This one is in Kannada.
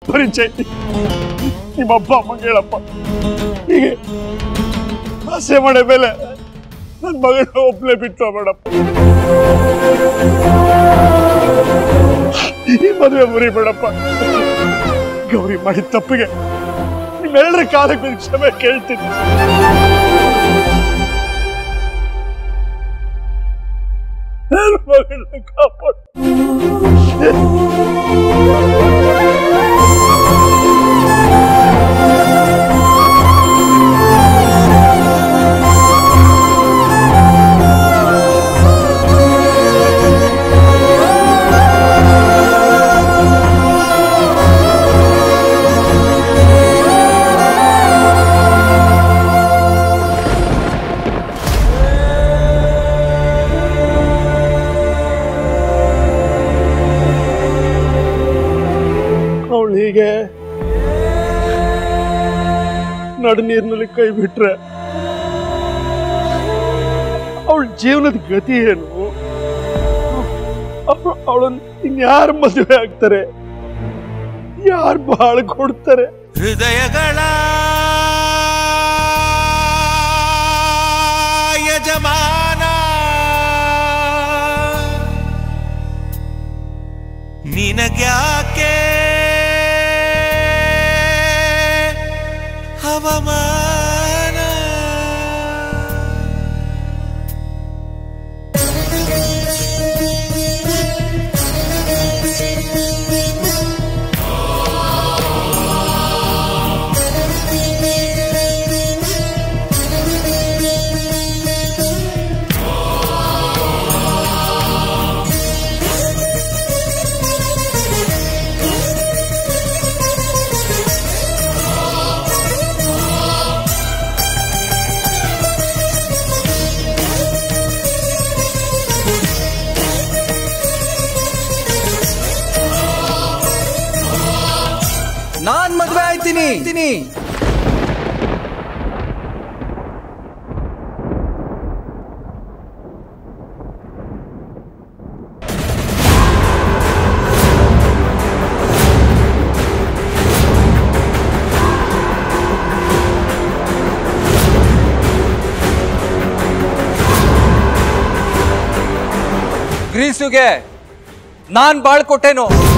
ಪರಿಚಯ ನಿಮ್ಮ ಅಪ್ಪ ಅಮ್ಮ ಹೇಳಪ್ಪ ಹೀಗೆ ಆಸೆ ಮಾಡೋ ಮೇಲೆ ನನ್ನ ಮಗಳ ಒಬ್ಬನೇ ಬಿಟ್ಟು ಬೇಡಪ್ಪ ಈ ಮದುವೆ ಮುರಿಬೇಡಪ್ಪ ಗೌರಿ ಮಾಡಿದ ತಪ್ಪಿಗೆ ನಿಮ್ಮೆಲ್ಲರ ಕಾಲಕ್ಕೆ ಬಿದ್ದು ಕ್ಷಮೆ ಕೇಳ್ತೀನಿ ನನ್ನ ಮಗಳನ್ನ ಕಾಪಾಡು ಅವಳು ಹೀಗೆ ನಡು ನೀರಿನಲ್ಲಿ ಕೈ ಬಿಟ್ರೆ ಅವಳ ಜೀವನದ ಗತಿ ಏನು ಅವಳನ್ನು ಇನ್ಯಾರು ಮದುವೆ ಆಗ್ತಾರೆ ಯಾರು ಬಾಳ ಕೊಡ್ತಾರೆ ಹೃದಯಗಳ ಯಜಮಾನ ನಿನಗ್ಯಾಕೆ ಹವಮಾನ ನಾನ್ ಮದ್ವೆ ಆಯ್ತೀನಿ ಆಯ್ತೀನಿ. ಗ್ರೀಸುಗೆ ನಾನ್ ಬಾಳ್ ಕೊಟ್ಟೇನು